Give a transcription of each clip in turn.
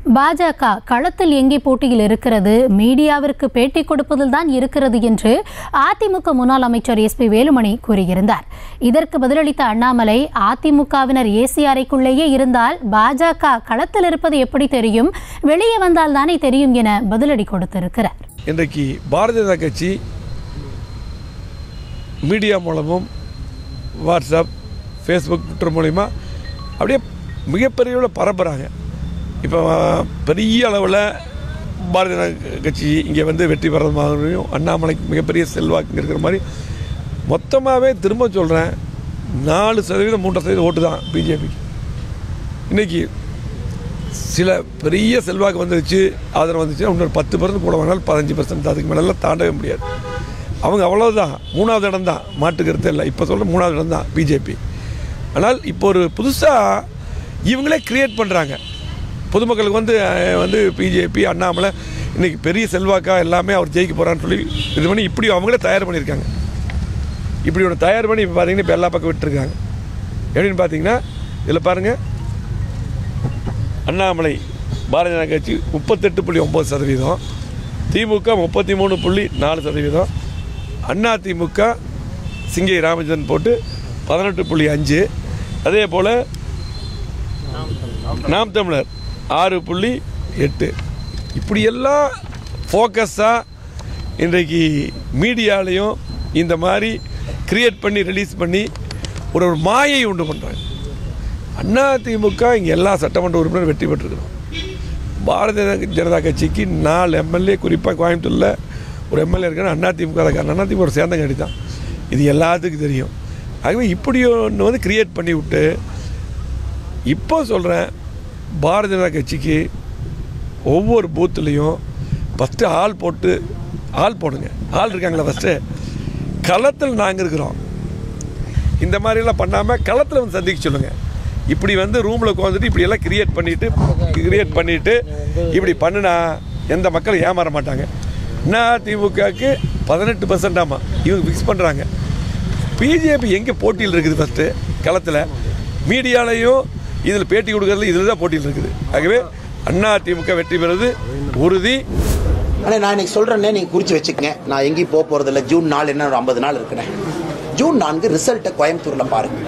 பாஜக களத்தில் எங்கே போட்டியில் இருக்கிறது மீடியாவிற்கு பேட்டி கொடுப்பதில் தான் இருக்கிறது என்று அதிமுக முன்னாள் அமைச்சர் எஸ் பி வேலுமணி கூறியிருந்தார் இதற்கு பதிலளித்த அண்ணாமலை அதிமுகவினர் ஏசி அறைக்குள்ளேயே இருந்தால் பாஜக களத்தில் இருப்பது எப்படி தெரியும் வெளியே வந்தால் தானே தெரியும் என பதிலடி கொடுத்திருக்கிறார் இன்றைக்கு பாரதிய ஜனதா கட்சி மீடியா மூலமும் வாட்ஸ்அப் ஃபேஸ்புக் ட்விட்டர் மூலிமா அப்படியே மிகப்பெரிய அளவில் பரப்புகிறாங்க இப்போ பெரிய அளவில் பாரதிய ஜனதா கட்சி இங்கே வந்து வெற்றி பெறது மாதிரியும் அண்ணாமலைக்கு மிகப்பெரிய செல்வாக்கு இருக்கிற மாதிரி மொத்தமாகவே திரும்ப சொல்கிறேன் நாலு சதவீதம் மூன்று சதவீதம் ஓட்டு தான் பிஜேபிக்கு இன்றைக்கி சில பெரிய செல்வாக்கு வந்துருச்சு ஆதரவு வந்துச்சுன்னா இன்னொரு பத்து பர்சன்ட் கூட வேணாலும் பதினஞ்சு பர்சன்ட் அதுக்கு மேலெல்லாம் தாண்டவே முடியாது அவங்க அவ்வளோதான் மூணாவது இடம் தான் மாட்டுக்கிறது இல்லை இப்போ சொல்கிற மூணாவது இடம் தான் பிஜேபி ஆனால் இப்போ ஒரு புதுசாக இவங்களே கிரியேட் பண்ணுறாங்க பொதுமக்களுக்கு வந்து அஹ், வந்து பிஜேபி அண்ணாமலை இன்றைக்கி பெரிய செல்வாக்கா எல்லாமே அவர் ஜெயிக்க போகிறான்னு சொல்லி இது பண்ணி இப்படி அவங்களே தயார் பண்ணியிருக்காங்க இப்படி ஒன்று தயார் பண்ணி இப்போ பார்த்தீங்கன்னா இப்போ எல்லா பக்கம் விட்டுருக்காங்க எப்படின்னு பார்த்தீங்கன்னா இதில் பாருங்கள் அண்ணாமலை பாரதிய ஜனதா கட்சி முப்பத்தெட்டு புள்ளி ஒம்பது சதவீதம் திமுக முப்பத்தி மூணு புள்ளி நாலு சதவீதம் அண்ணா திமுக சிங்கை ராமச்சந்திரன் போட்டு பதினெட்டு புள்ளி அஞ்சு அதே போல் நாம் தமிழர் ஆறு புள்ளி எட்டு இப்படியெல்லாம் ஃபோக்கஸாக இன்றைக்கு மீடியாலையும் இந்த மாதிரி கிரியேட் பண்ணி ரிலீஸ் பண்ணி ஒரு ஒரு மாயை உண்டு பண்ணுறாங்க அண்ணா திமுக இங்கே எல்லா சட்டமன்ற உறுப்பினரும் வெற்றி பெற்றிருக்கிறோம் பாரதிய ஜனதா கட்சிக்கு நாலு எம்எல்ஏ குறிப்பாக கோயம்புத்தூரில் ஒரு எம்எல்ஏ இருக்கிற அண்ணா திமுக இருக்கார் அண்ணா திமுக ஒரு சேர்ந்த கட்சி தான் இது எல்லாத்துக்கும் தெரியும் ஆகவே இப்படி ஒன்று வந்து கிரியேட் பண்ணி விட்டு இப்போ சொல்கிறேன் பாரதிய ஜனதா கட்சிக்கு ஒவ்வொரு பூத்துலேயும் ஃபஸ்ட்டு ஆள் போட்டு ஆள் போடுங்க ஆள் இருக்காங்களா ஃபஸ்ட்டு களத்தில் நாங்கள் இருக்கிறோம் இந்த மாதிரிலாம் பண்ணாமல் களத்தில் வந்து சந்திக்க சொல்லுங்கள் இப்படி வந்து ரூமில் உட்காந்துட்டு இப்படி எல்லாம் கிரியேட் பண்ணிவிட்டு கிரியேட் பண்ணிவிட்டு இப்படி பண்ணுனா எந்த மக்களும் ஏமாற மாட்டாங்க அண்ணா திமுகவுக்கு பதினெட்டு பர்சன்ட் ஆமாம் இவங்க ஃபிக்ஸ் பண்ணுறாங்க பிஜேபி எங்கே போட்டியில் இருக்குது ஃபஸ்ட்டு களத்தில் மீடியாலையும் இதில் பேட்டி கொடுக்கறதுல இதில் தான் போட்டியில் இருக்குது ஆகவே அண்ணா திமுக வெற்றி பெறுவது உறுதி ஆனால் நான் இன்னைக்கு சொல்கிறேன்னே நீங்கள் குறித்து வச்சுக்கங்க நான் எங்கேயும் போக போகிறதில்ல ஜூன் நாலு என்ன ஒரு ஐம்பது நாள் இருக்கிறேன் ஜூன் நான்கு ரிசல்ட்டை கோயம்புத்தூரில் பாருங்க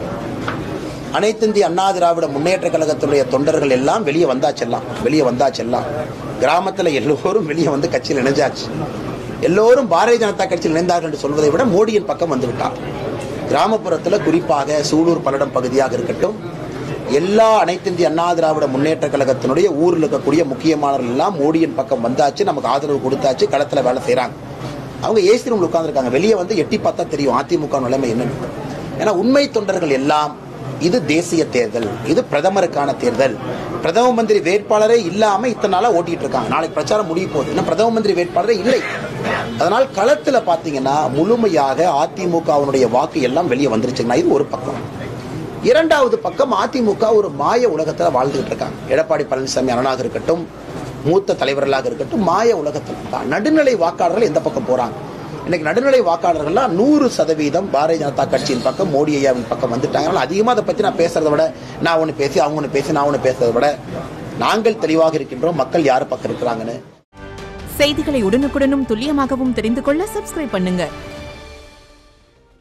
அனைத்து இந்திய அண்ணா திராவிட முன்னேற்ற கழகத்துடைய தொண்டர்கள் எல்லாம் வெளியே வந்தாச்செல்லாம் வெளியே வந்தாச்செல்லாம் கிராமத்தில் எல்லோரும் வெளியே வந்து கட்சியில் இணைஞ்சாச்சு எல்லோரும் பாரதிய ஜனதா கட்சியில் இணைந்தார்கள் என்று சொல்வதை விட மோடியின் பக்கம் வந்து விட்டார் கிராமப்புறத்தில் குறிப்பாக சூலூர் பல்லடம் பகுதியாக இருக்கட்டும் எல்லா அனைத்து இந்திய அண்ணா திராவிட முன்னேற்ற கழகத்தினுடைய ஊரில் இருக்கக்கூடிய முக்கியமானவர்கள் எல்லாம் மோடியின் பக்கம் வந்தாச்சு நமக்கு ஆதரவு கொடுத்தாச்சு களத்தில் வேலை செய்கிறாங்க அவங்க ஏசி ரூம்ல உட்காந்துருக்காங்க வெளியே வந்து எட்டி பார்த்தா தெரியும் அதிமுக நிலைமை என்னன்னு ஏன்னா உண்மை தொண்டர்கள் எல்லாம் இது தேசிய தேர்தல் இது பிரதமருக்கான தேர்தல் பிரதம மந்திரி வேட்பாளரே இல்லாம இத்தனை நாளா ஓட்டிட்டு இருக்காங்க நாளைக்கு பிரச்சாரம் முடிய போகுது இன்னும் பிரதம மந்திரி வேட்பாளரே இல்லை அதனால் களத்துல பாத்தீங்கன்னா முழுமையாக அதிமுகவினுடைய வாக்கு எல்லாம் வெளியே வந்துருச்சுங்கன்னா இது ஒரு பக்கம் இரண்டாவது பக்கம் அதிமுக ஒரு மாய உலகத்துல வாழ்ந்துகிட்டு இருக்காங்க எடப்பாடி பழனிசாமி அரணாக இருக்கட்டும் மூத்த தலைவர்களாக இருக்கட்டும் மாய உலகத்தில் தான் நடுநிலை வாக்காளர்கள் எந்த பக்கம் போறாங்க இன்னைக்கு நடுநிலை வாக்காளர்கள்லாம் நூறு சதவீதம் பாரதிய ஜனதா கட்சியின் பக்கம் மோடி ஐயாவின் பக்கம் வந்துட்டாங்க அதனால அதிகமாக அதை பற்றி நான் பேசுறதை விட நான் ஒன்று பேசி அவங்க ஒன்று பேசி நான் ஒன்று பேசுறதை விட நாங்கள் தெளிவாக இருக்கின்றோம் மக்கள் யார் பக்கம் இருக்கிறாங்கன்னு செய்திகளை உடனுக்குடனும் துல்லியமாகவும் தெரிந்து கொள்ள சப்ஸ்கிரைப் பண்ணுங்க